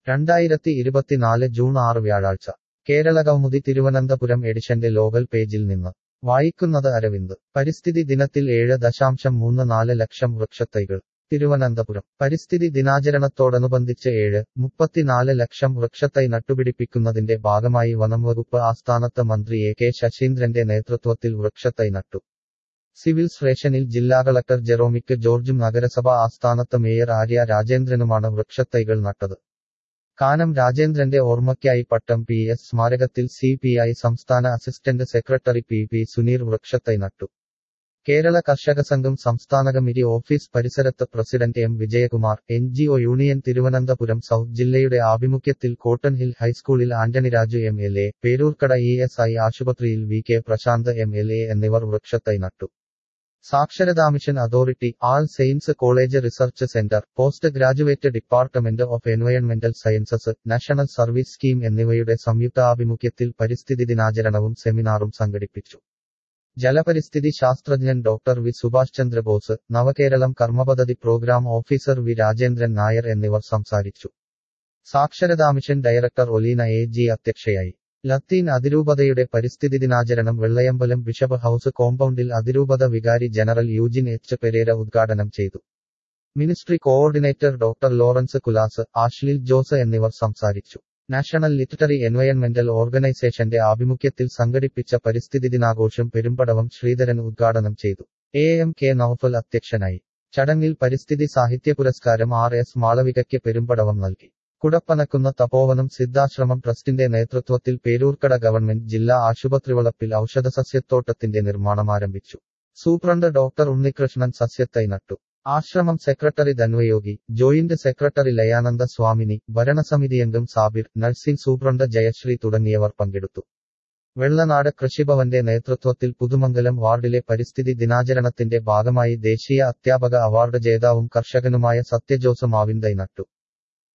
രണ്ടായിരത്തി ഇരുപത്തിനാല് ജൂൺ ആറ് വ്യാഴാഴ്ച കേരളകൗമുദി തിരുവനന്തപുരം എഡിഷന്റെ ലോകൽ പേജിൽ നിന്ന് വായിക്കുന്നത് അരവിന്ദ് പരിസ്ഥിതി ദിനത്തിൽ ഏഴ് ദശാംശം മൂന്ന് നാല് ലക്ഷം വൃക്ഷത്തൈകൾ തിരുവനന്തപുരം പരിസ്ഥിതി ദിനാചരണത്തോടനുബന്ധിച്ച് ഏഴ് മുപ്പത്തിനാല് ലക്ഷം വൃക്ഷത്തൈ നട്ടുപിടിപ്പിക്കുന്നതിന്റെ ഭാഗമായി വനംവകുപ്പ് ആസ്ഥാനത്ത് മന്ത്രി എ കെ ശശീന്ദ്രന്റെ നേതൃത്വത്തിൽ വൃക്ഷത്തൈ നട്ടു സിവിൽ സ്റ്റേഷനിൽ ജില്ലാ കളക്ടർ ജെറോമിക്ക് ജോർജും നഗരസഭ ആസ്ഥാനത്ത് മേയർ ആര്യ രാജേന്ദ്രനുമാണ് വൃക്ഷത്തൈകൾ നട്ടത് കാനം രാജേന്ദ്രന്റെ ഓർമ്മയ്ക്കായി പട്ടം പി എസ് സ്മാരകത്തിൽ സി പി ഐ സംസ്ഥാന assistant secretary P P Suneer വൃക്ഷത്തൈ നട്ടു കേരള കർഷക സംഘം സംസ്ഥാന കമ്മിറ്റി ഓഫീസ് പരിസരത്ത് president M Vijayakumar N G O union Thiruvananthapuram south ജില്ലയുടെ ആഭിമുഖ്യത്തിൽ കോട്ടൺ ഹിൽ ഹൈസ്കൂളിൽ Antony Raju M L A Peroorkada E S I ആശുപത്രിയിൽ V K Prashanth M L A എന്നിവർ വൃക്ഷത്തൈ നട്ടു സാക്ഷരതാ mission authority all saints college research centre post graduate department of എൻവയൺമെന്റൽ sciences national service scheme എന്നിവയുടെ സംയുക്താഭിമുഖ്യത്തിൽ പരിസ്ഥിതി ദിനാചരണവും സെമിനാറും സംഘടിപ്പിച്ചു ജലപരിസ്ഥിതി ശാസ്ത്രജ്ഞൻ ഡോക്ടർ വി സുഭാഷ് ചന്ദ്രബോസ് നവകേരളം കർമ്മപദ്ധതി programme officer V Rajendran Nair എന്നിവർ സംസാരിച്ചു സാക്ഷരതാ mission director Oleena A G അധ്യക്ഷയായി ലത്തീൻ അതിരൂപതയുടെ പരിസ്ഥിതി ദിനാചരണം വെള്ളയമ്പലം ബിഷപ്പ് ഹൌസ് കോമ്പൗണ്ടിൽ അതിരൂപത വികാരി ജനറൽ യൂജിൻ എച്ച് പെരേര ഉദ്ഘാടനം ചെയ്തു ministry coordinator doctor Lawrence Kulas ആഷ്ലിൽ ജോസ് എന്നിവർ സംസാരിച്ചു നാഷണൽ ലിറ്റററി എൻവയൺമെന്റൽ ഓർഗനൈസേഷന്റെ ആഭിമുഖ്യത്തിൽ സംഘടിപ്പിച്ച പരിസ്ഥിതി ദിനാഘോഷം പെരുമ്പടവം ശ്രീധരൻ ഉദ്ഘാടനം ചെയ്തു എ എം കെ നൌഫൽ അധ്യക്ഷനായി ചടങ്ങിൽ പരിസ്ഥിതി സാഹിത്യ പുരസ്കാരം ആർ എസ് മാളവികയ്ക്ക് പെരുമ്പടവം നൽകി കുടപ്പനക്കുന്ന തപോവനം സിദ്ധാശ്രമം ട്രസ്റ്റിന്റെ നേതൃത്വത്തിൽ പേരൂർക്കട ഗവൺമെന്റ് ജില്ലാ ആശുപത്രിവളപ്പിൽ ഔഷധസസ്യത്തോട്ടത്തിന്റെ നിർമ്മാണം ആരംഭിച്ചു സൂപ്രണ്ട് ഡോക്ടർ ഉണ്ണികൃഷ്ണൻ സസ്യത്തൈ നട്ടു ആശ്രമം secretary Dhanwayogi joint secretary Layananda Swamini ഭരണസമിതിയംഗം സാബിർ നഴ്സിംഗ് സൂപ്രണ്ട് ജയശ്രീ തുടങ്ങിയവർ പങ്കെടുത്തു വെള്ളനാട് കൃഷിഭവന്റെ നേതൃത്വത്തിൽ പുതുമംഗലം വാർഡിലെ പരിസ്ഥിതി ദിനാചരണത്തിന്റെ ഭാഗമായി ദേശീയ അധ്യാപക അവാർഡ് ജേതാവും കർഷകനുമായ സത്യജോസ് മാവിന്തൈ നട്ടു